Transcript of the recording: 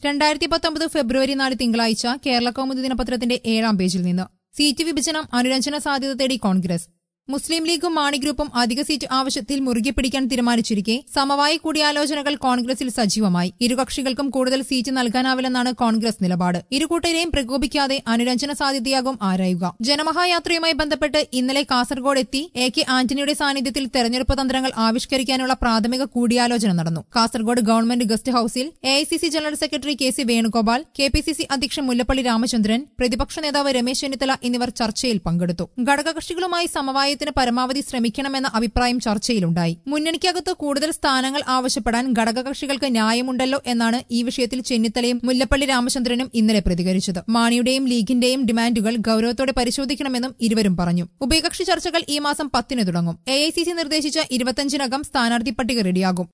രണ്ടായിരത്തി പത്തൊമ്പത് ഫെബ്രുവരി നാല് തിങ്കളാഴ്ച കേരള കൗമുദി ദിനപത്രത്തിന്റെ ഏഴാം പേജിൽ നിന്ന് സീറ്റ് വിഭജനം അനുരഞ്ജന സാധ്യത തേടി കോൺഗ്രസ് മുസ്ലിം ലീഗും മാണി ഗ്രൂപ്പും അധിക സീറ്റ് ആവശ്യത്തിൽ മുറുകെ പിടിക്കാൻ തീരുമാനിച്ചിരിക്കെ സമവായ കൂടിയാലോചനകൾ കോൺഗ്രസിൽ സജീവമായി ഇരുകക്ഷികൾക്കും കൂടുതൽ സീറ്റ് നൽകാനാവില്ലെന്നാണ് കോൺഗ്രസ് നിലപാട് ഇരുകൂട്ടരെയും പ്രകോപിക്കാതെ അനുരഞ്ജന സാധ്യതയാകും ആരായുക ജനമഹായാത്രയുമായി ബന്ധപ്പെട്ട് ഇന്നലെ കാസർഗോഡ് എത്തി എ കെ ആന്റണിയുടെ സാന്നിധ്യത്തിൽ തെരഞ്ഞെടുപ്പ് തന്ത്രങ്ങൾ ആവിഷ്കരിക്കാനുള്ള പ്രാഥമിക കൂടിയാലോചന നടന്നു കാസർഗോഡ് ഗവൺമെന്റ് ഗസ്റ്റ് ഹൌസിൽ A general secretary K C Venugopal K P C C അധ്യക്ഷൻ മുല്ലപ്പള്ളി രാമചന്ദ്രൻ പ്രതിപക്ഷ നേതാവ് രമേശ് ചെന്നിത്തല എന്നിവർ ചർച്ചയിൽ പങ്കെടുത്തു ഘടകകക്ഷികളുമായി സമവായത്തിന് പരമാവധി ശ്രമിക്കണമെന്ന അഭിപ്രായം ചർച്ചയിലുണ്ടായി മുന്നണിക്കകത്ത് കൂടുതൽ സ്ഥാനങ്ങൾ ആവശ്യപ്പെടാൻ ഘടകകക്ഷികൾക്ക് ന്യായമുണ്ടല്ലോ എന്നാണ് ഈ വിഷയത്തിൽ ചെന്നിത്തലയും മുല്ലപ്പള്ളി രാമചന്ദ്രനും ഇന്നലെ പ്രതികരിച്ചത് മാണിയുടെയും ലീഗിന്റെയും ഡിമാൻഡുകൾ ഗൌരവത്തോടെ പരിശോധിക്കണമെന്നും ഇരുവരും പറഞ്ഞു ഉഭയകക്ഷി ചർച്ചകൾ ഈ മാസം പത്തിന് തുടങ്ങും എ നിർദ്ദേശിച്ച ഇരുപത്തഞ്ചിനകം സ്ഥാനാർത്ഥി പട്ടിക റെഡിയാകും